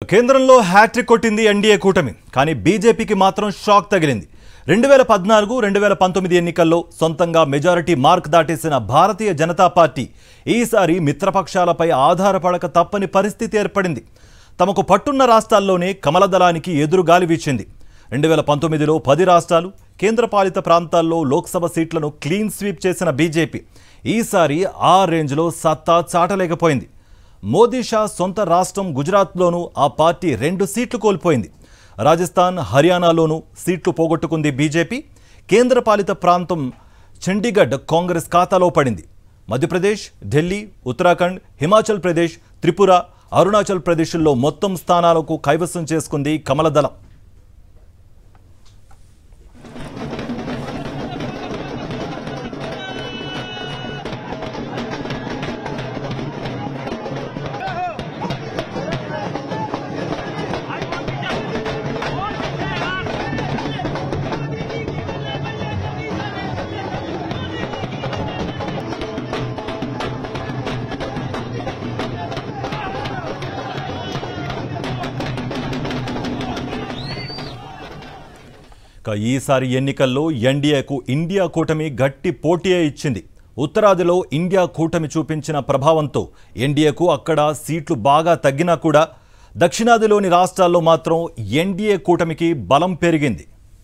కేంద్రంలో హ్యాట్రిక్ కొట్టింది ఎన్డీఏ కూటమి కానీ బీజేపీకి మాత్రం షాక్ తగిలింది రెండు వేల పద్నాలుగు రెండు వేల పంతొమ్మిది ఎన్నికల్లో సొంతంగా మెజారిటీ మార్క్ దాటేసిన భారతీయ జనతా పార్టీ ఈసారి మిత్రపక్షాలపై ఆధారపడక తప్పని పరిస్థితి ఏర్పడింది తమకు పట్టున్న రాష్ట్రాల్లోనే కమలదళానికి ఎదురుగాలి వీచింది రెండు వేల పంతొమ్మిదిలో పది రాష్ట్రాలు కేంద్రపాలిత ప్రాంతాల్లో లోక్సభ సీట్లను క్లీన్ స్వీప్ చేసిన బీజేపీ ఈసారి ఆ రేంజ్లో సత్తా చాటలేకపోయింది మోదీ షా సొంత రాష్ట్రం గుజరాత్లోనూ ఆ పార్టీ రెండు సీట్లు కోల్పోయింది రాజస్థాన్ హర్యానాలోనూ సీట్లు పోగొట్టుకుంది బీజేపీ కేంద్రపాలిత ప్రాంతం చండీగఢ్ కాంగ్రెస్ ఖాతాలో పడింది మధ్యప్రదేశ్ ఢిల్లీ ఉత్తరాఖండ్ హిమాచల్ ప్రదేశ్ త్రిపుర అరుణాచల్ ప్రదేశ్లో మొత్తం స్థానాలకు కైవసం చేసుకుంది కమలదళం ఇక ఈసారి ఎన్నికల్లో ఎన్డీఏకు ఇండియా కూటమి గట్టి పోటీయే ఇచ్చింది ఉత్తరాదిలో ఇండియా కూటమి చూపించిన ప్రభావంతో ఎన్డీఏకు అక్కడ సీట్లు బాగా తగ్గినా కూడా దక్షిణాదిలోని రాష్ట్రాల్లో మాత్రం ఎన్డీఏ కూటమికి బలం పెరిగింది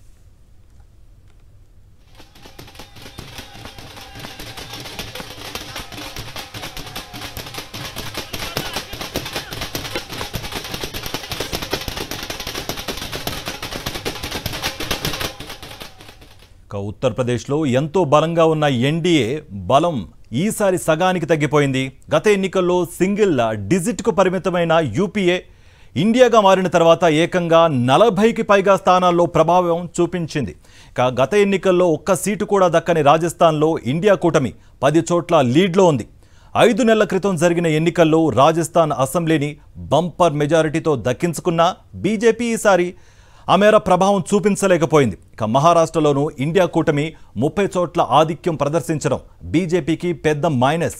ఇక ఉత్తరప్రదేశ్లో ఎంతో బలంగా ఉన్న ఎన్డీఏ బలం ఈసారి సగానికి తగ్గిపోయింది గత ఎన్నికల్లో సింగిల్ డిజిట్కు పరిమితమైన యూపీఏ ఇండియాగా మారిన తర్వాత ఏకంగా నలభైకి పైగా స్థానాల్లో ప్రభావం చూపించింది ఇక గత ఎన్నికల్లో ఒక్క సీటు కూడా దక్కని రాజస్థాన్లో ఇండియా కూటమి పది చోట్ల లీడ్లో ఉంది ఐదు నెలల క్రితం జరిగిన ఎన్నికల్లో రాజస్థాన్ అసెంబ్లీని బంపర్ మెజారిటీతో దక్కించుకున్న బీజేపీ ఈసారి ఆ మేర ప్రభావం చూపించలేకపోయింది ఇక మహారాష్ట్రలోనూ ఇండియా కూటమి ముప్పై చోట్ల ఆధిక్యం ప్రదర్శించడం బీజేపీకి పెద్ద మైనస్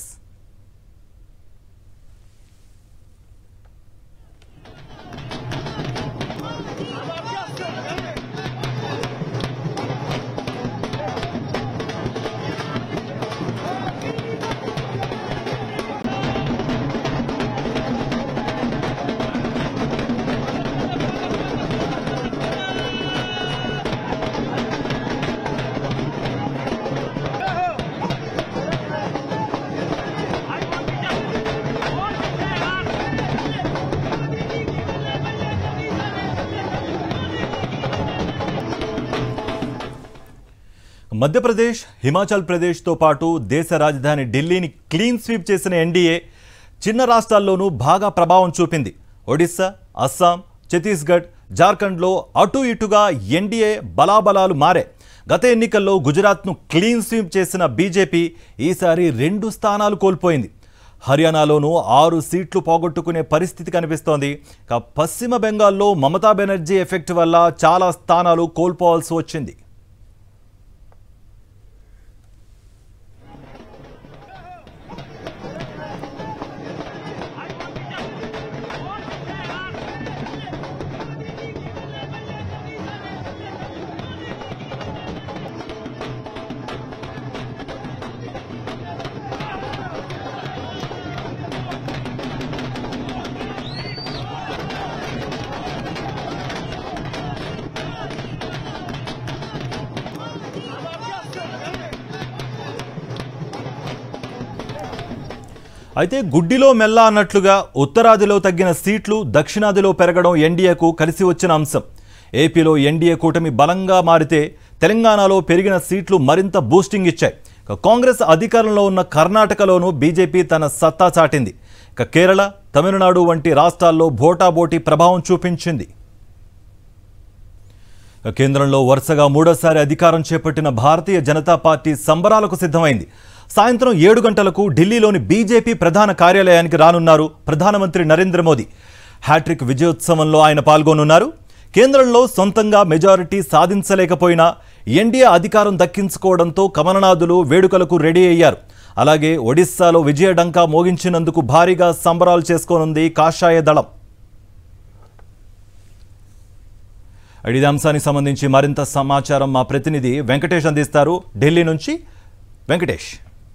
మధ్యప్రదేశ్ హిమాచల్ ప్రదేశ్తో పాటు దేశ రాజధాని ఢిల్లీని క్లీన్ స్వీప్ చేసిన ఎన్డీఏ చిన్న రాష్ట్రాల్లోనూ బాగా ప్రభావం చూపింది ఒడిశా అస్సాం ఛత్తీస్గఢ్ జార్ఖండ్లో అటు ఇటుగా ఎన్డీఏ బలాబలాలు మారే గత ఎన్నికల్లో గుజరాత్ను క్లీన్ స్వీప్ చేసిన బీజేపీ ఈసారి రెండు స్థానాలు కోల్పోయింది హర్యానాలోనూ ఆరు సీట్లు పోగొట్టుకునే పరిస్థితి కనిపిస్తోంది ఇక పశ్చిమ బెంగాల్లో మమతా బెనర్జీ ఎఫెక్ట్ వల్ల చాలా స్థానాలు కోల్పోవాల్సి వచ్చింది అయితే గుడ్డిలో మెల్ల అన్నట్లుగా ఉత్తరాదిలో తగ్గిన సీట్లు దక్షిణాదిలో పెరగడం ఎన్డీఏకు కలిసి వచ్చిన అంశం ఏపీలో ఎన్డీఏ కూటమి బలంగా మారితే తెలంగాణలో పెరిగిన సీట్లు మరింత బూస్టింగ్ ఇచ్చాయి ఇక కాంగ్రెస్ అధికారంలో ఉన్న కర్ణాటకలోనూ బీజేపీ తన సత్తా చాటింది ఇక కేరళ తమిళనాడు వంటి రాష్ట్రాల్లో బోటాబోటీ ప్రభావం చూపించింది కేంద్రంలో వరుసగా మూడోసారి అధికారం చేపట్టిన భారతీయ జనతా పార్టీ సంబరాలకు సిద్ధమైంది సాయంత్రం ఏడు గంటలకు ఢిల్లీలోని బీజేపీ ప్రధాన కార్యాలయానికి రానున్నారు ప్రధానమంత్రి నరేంద్ర మోదీ హ్యాట్రిక్ విజయోత్సవంలో ఆయన పాల్గొనున్నారు కేంద్రంలో సొంతంగా మెజారిటీ సాధించలేకపోయినా ఎన్డీఏ అధికారం దక్కించుకోవడంతో కమలనాథులు వేడుకలకు రెడీ అయ్యారు అలాగే ఒడిస్సాలో విజయ డంకా మోగించినందుకు భారీగా సంబరాలు చేసుకోనుంది కాషాయ దళం ఇదే అంశానికి సంబంధించి మరింత సమాచారం మా ప్రతినిధి వెంకటేష్ అందిస్తారు ఢిల్లీ నుంచి వెంకటేష్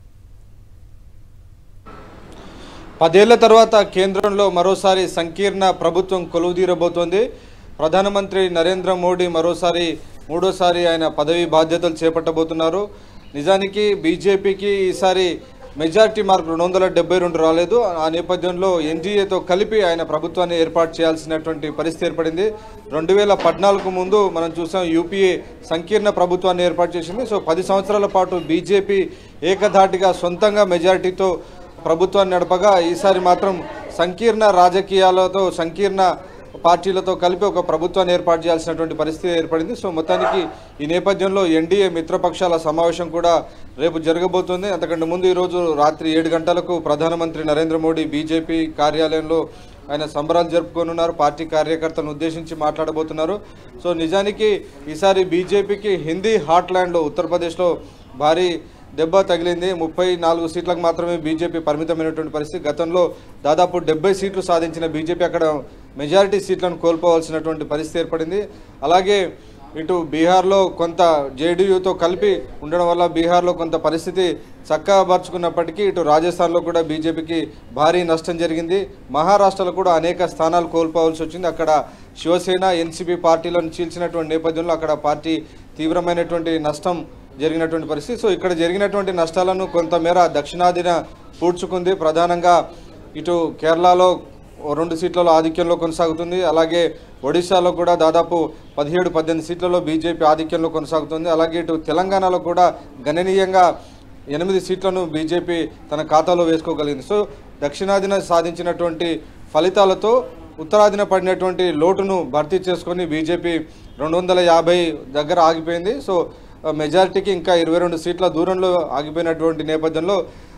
పదేళ్ల తర్వాత కేంద్రంలో మరోసారి సంకీర్ణ ప్రభుత్వం కొలువుదీరబోతోంది ప్రధానమంత్రి నరేంద్ర మోడీ మరోసారి మూడోసారి ఆయన పదవి బాధ్యతలు చేపట్టబోతున్నారు నిజానికి బీజేపీకి ఈసారి మెజార్టీ మార్క్ రెండు వందల డెబ్బై రెండు రాలేదు ఆ నేపథ్యంలో ఎన్డీఏతో కలిపి ఆయన ప్రభుత్వాన్ని ఏర్పాటు చేయాల్సినటువంటి పరిస్థితి ఏర్పడింది రెండు వేల పద్నాలుగు ముందు మనం చూసాం యూపీఏ సంకీర్ణ ప్రభుత్వాన్ని ఏర్పాటు చేసింది సో పది సంవత్సరాల పాటు బీజేపీ ఏకధాటిగా సొంతంగా మెజార్టీతో ప్రభుత్వాన్ని నడపగా ఈసారి మాత్రం సంకీర్ణ రాజకీయాలతో సంకీర్ణ పార్టీలతో కలిపి ఒక ప్రభుత్వాన్ని ఏర్పాటు చేయాల్సినటువంటి పరిస్థితి ఏర్పడింది సో మొత్తానికి ఈ నేపథ్యంలో ఎన్డీఏ మిత్రపక్షాల సమావేశం కూడా రేపు జరగబోతోంది అంతకంటే ముందు ఈరోజు రాత్రి ఏడు గంటలకు ప్రధానమంత్రి నరేంద్ర మోడీ బీజేపీ కార్యాలయంలో ఆయన సంబరాలు జరుపుకోనున్నారు పార్టీ కార్యకర్తలను ఉద్దేశించి మాట్లాడబోతున్నారు సో నిజానికి ఈసారి బీజేపీకి హిందీ హార్ట్లాండ్ ఉత్తరప్రదేశ్లో భారీ దెబ్బ తగిలింది ముప్పై నాలుగు సీట్లకు మాత్రమే బీజేపీ పరిమితమైనటువంటి పరిస్థితి గతంలో దాదాపు డెబ్బై సీట్లు సాధించిన బీజేపీ అక్కడ మెజారిటీ సీట్లను కోల్పోవాల్సినటువంటి పరిస్థితి ఏర్పడింది అలాగే ఇటు బీహార్లో కొంత జేడీయూతో కలిపి ఉండడం వల్ల బీహార్లో కొంత పరిస్థితి చక్కబరుచుకున్నప్పటికీ ఇటు రాజస్థాన్లో కూడా బీజేపీకి భారీ నష్టం జరిగింది మహారాష్ట్రలో కూడా అనేక స్థానాలు కోల్పోవాల్సి వచ్చింది అక్కడ శివసేన ఎన్సీపీ పార్టీలను చీల్చినటువంటి నేపథ్యంలో అక్కడ పార్టీ తీవ్రమైనటువంటి నష్టం జరిగినటువంటి పరిస్థితి సో ఇక్కడ జరిగినటువంటి నష్టాలను కొంతమేర దక్షిణాదిన పూడ్చుకుంది ప్రధానంగా ఇటు కేరళలో ఓ రెండు సీట్లలో ఆధిక్యంలో కొనసాగుతుంది అలాగే ఒడిశాలో కూడా దాదాపు పదిహేడు పద్దెనిమిది సీట్లలో బీజేపీ ఆధిక్యంలో కొనసాగుతుంది అలాగే ఇటు తెలంగాణలో కూడా గణనీయంగా ఎనిమిది సీట్లను బీజేపీ తన ఖాతాలో వేసుకోగలిగింది సో దక్షిణాదిన సాధించినటువంటి ఫలితాలతో ఉత్తరాదిన పడినటువంటి లోటును భర్తీ చేసుకొని బీజేపీ రెండు వందల యాభై దగ్గర ఆగిపోయింది సో ఆ, మెజారిటీకి ఇంకా ఇరవై రెండు సీట్ల దూరంలో ఆగిపోయినటువంటి నేపథ్యంలో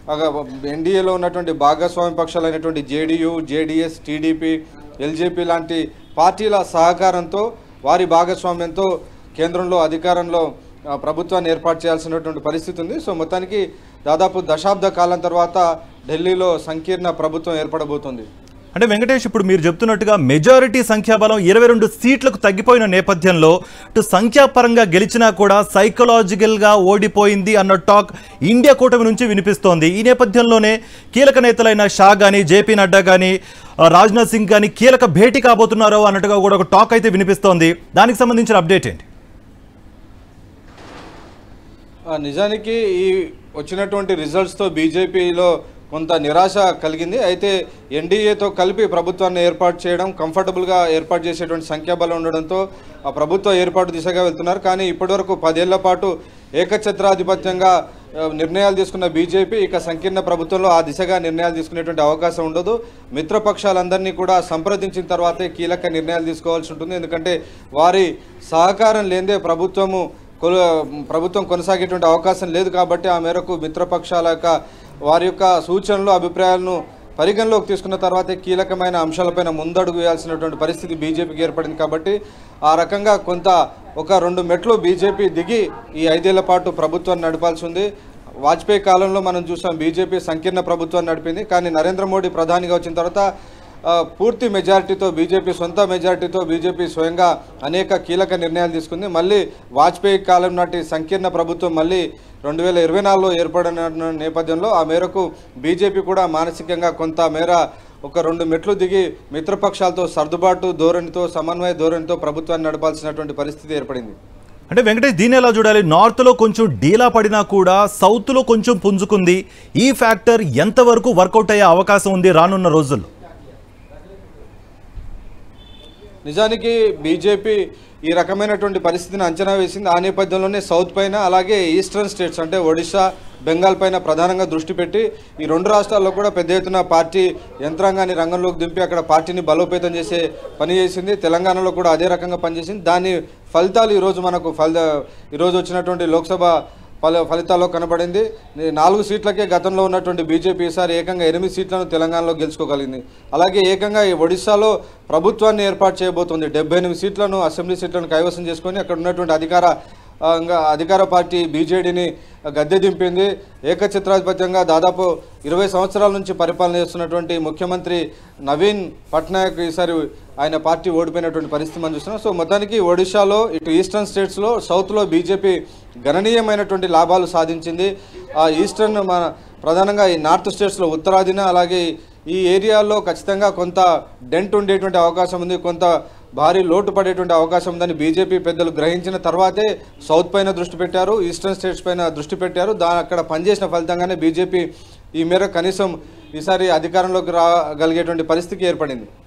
ఎన్డీఏలో ఉన్నటువంటి భాగస్వామ్య పక్షాలైనటువంటి జేడీయూ జేడీఎస్ టీడీపీ ఎల్జేపీ లాంటి పార్టీల సహకారంతో వారి భాగస్వామ్యంతో కేంద్రంలో అధికారంలో ఆ, ప్రభుత్వాన్ని ఏర్పాటు చేయాల్సినటువంటి పరిస్థితి ఉంది సో మొత్తానికి దాదాపు దశాబ్ద కాలం తర్వాత ఢిల్లీలో సంకీర్ణ ప్రభుత్వం ఏర్పడబోతుంది అంటే వెంకటేష్ ఇప్పుడు మీరు చెప్తున్నట్టుగా మెజారిటీ సంఖ్యాబలం ఇరవై రెండు సీట్లకు తగ్గిపోయిన నేపథ్యంలో ఇటు సంఖ్యాపరంగా గెలిచినా కూడా సైకలాజికల్గా ఓడిపోయింది అన్న టాక్ ఇండియా కూటమి నుంచి వినిపిస్తోంది ఈ నేపథ్యంలోనే కీలక నేతలైన షా కానీ జేపీ నడ్డా కానీ ఆ, రాజ్నాథ్ సింగ్ కానీ కీలక భేటీ కాబోతున్నారో అన్నట్టుగా కూడా ఒక టాక్ అయితే వినిపిస్తోంది దానికి సంబంధించిన అప్డేట్ ఏంటి ఆ, నిజానికి ఈ వచ్చినటువంటి రిజల్ట్స్తో బీజేపీలో కొంత నిరాశ కలిగింది అయితే ఎన్డీఏతో కలిపి ప్రభుత్వాన్ని ఏర్పాటు చేయడం కంఫర్టబుల్గా ఏర్పాటు చేసేటువంటి సంఖ్యాబలం ఉండడంతో ఆ ప్రభుత్వ ఏర్పాటు దిశగా వెళ్తున్నారు కానీ ఇప్పటివరకు పదేళ్ల పాటు ఏకఛత్రాధిపత్యంగా ఆ, నిర్ణయాలు తీసుకున్న బీజేపీ ఇక సంకీర్ణ ప్రభుత్వంలో ఆ దిశగా నిర్ణయాలు తీసుకునేటువంటి అవకాశం ఉండదు మిత్రపక్షాలందరినీ కూడా సంప్రదించిన తర్వాతే కీలక నిర్ణయాలు తీసుకోవాల్సి ఉంటుంది ఎందుకంటే వారి సహకారం లేదే ప్రభుత్వము కొలు ప్రభుత్వం కొనసాగేటువంటి అవకాశం లేదు కాబట్టి ఆ మేరకు మిత్రపక్షాల యొక్క వారి యొక్క సూచనలు అభిప్రాయాలను పరిగణలోకి తీసుకున్న తర్వాతే కీలకమైన అంశాలపైన ముందడుగు వేయాల్సినటువంటి పరిస్థితి బీజేపీకి ఏర్పడింది కాబట్టి ఆ రకంగా కొంత ఒక రెండు మెట్లు బీజేపీ దిగి ఈ ఐదేళ్ల పాటు ప్రభుత్వాన్ని నడపాల్సి ఉంది వాజ్పేయి కాలంలో మనం చూసాం బీజేపీ సంకీర్ణ ప్రభుత్వాన్ని నడిపింది కానీ నరేంద్ర మోడీ ప్రధానిగా వచ్చిన తర్వాత ఆ, పూర్తి మెజారిటీతో బీజేపీ సొంత మెజారిటీతో బీజేపీ స్వయంగా అనేక కీలక నిర్ణయాలు తీసుకుంది మళ్ళీ వాజ్పేయి కాలం నాటి సంకీర్ణ ప్రభుత్వం మళ్ళీ రెండు వేల ఇరవై నాలుగులో ఏర్పడిన నేపథ్యంలో ఆ మేరకు బీజేపీ కూడా మానసికంగా కొంత మేర ఒక రెండు మెట్లు దిగి మిత్రపక్షాలతో సర్దుబాటు ధోరణితో సమన్వయ ధోరణితో ప్రభుత్వాన్ని నడపాల్సినటువంటి పరిస్థితి ఏర్పడింది అంటే వెంకటేష్ దీన్ని ఎలా చూడాలి నార్త్లో కొంచెం డీలా పడినా కూడా సౌత్లో కొంచెం పుంజుకుంది ఈ ఫ్యాక్టర్ ఎంతవరకు వర్కౌట్ అయ్యే అవకాశం ఉంది రానున్న రోజుల్లో నిజానికి బీజేపీ ఈ రకమైనటువంటి పరిస్థితిని అంచనా వేసింది ఆ నేపథ్యంలోనే సౌత్ పైన అలాగే ఈస్టర్న్ స్టేట్స్ అంటే ఒడిశా బెంగాల్ పైన ప్రధానంగా దృష్టి పెట్టి ఈ రెండు రాష్ట్రాల్లో కూడా పెద్ద ఎత్తున పార్టీ యంత్రాంగాన్ని రంగంలోకి దింపి అక్కడ పార్టీని బలోపేతం చేసే పని చేసింది తెలంగాణలో కూడా అదే రకంగా పనిచేసింది దాని ఫలితాలు ఈరోజు మనకు ఫలిత ఈరోజు వచ్చినటువంటి లోక్సభ ఫల ఫలితాల్లో కనబడింది ని- నాలుగు సీట్లకే గతంలో ఉన్నటువంటి బీజేపీ ఈసారి ఏకంగా ఎనిమిది సీట్లను తెలంగాణలో గెలుచుకోగలిగింది అలాగే ఏకంగా ఈ ఒడిశాలో ప్రభుత్వాన్ని ఏర్పాటు చేయబోతోంది డెబ్బై ఎనిమిది సీట్లను అసెంబ్లీ సీట్లను కైవసం చేసుకొని అక్కడ ఉన్నటువంటి అధికార ఆ, ఇంకా అధికార పార్టీ బీజేడీని గద్దె దింపింది ఏకఛత్రాధిపత్యంగా దాదాపు ఇరవై సంవత్సరాల నుంచి పరిపాలన చేస్తున్నటువంటి ముఖ్యమంత్రి నవీన్ పట్నాయక్ ఈసారి ఆయన పార్టీ ఓడిపోయినటువంటి పరిస్థితి మనం చూస్తున్నాం సో మొత్తానికి ఒడిశాలో ఇటు ఈస్టర్న్ స్టేట్స్లో సౌత్లో బీజేపీ గణనీయమైనటువంటి లాభాలు సాధించింది ఆ ఈస్టర్న్ మన ప్రధానంగా ఈ నార్త్ స్టేట్స్లో ఉత్తరాదిన అలాగే ఈ ఏరియాలో ఖచ్చితంగా కొంత డెంట్ ఉండేటువంటి అవకాశం ఉంది కొంత భారీ లోటు పడేటువంటి అవకాశం ఉందని బీజేపీ పెద్దలు గ్రహించిన తర్వాతే సౌత్ పైన దృష్టి పెట్టారు ఈస్టర్న్ స్టేట్స్ పైన దృష్టి పెట్టారు దా అక్కడ పనిచేసిన ఫలితంగానే బీజేపీ ఈ మేర కనీసం ఈసారి అధికారంలోకి రాగలిగేటువంటి పరిస్థితి ఏర్పడింది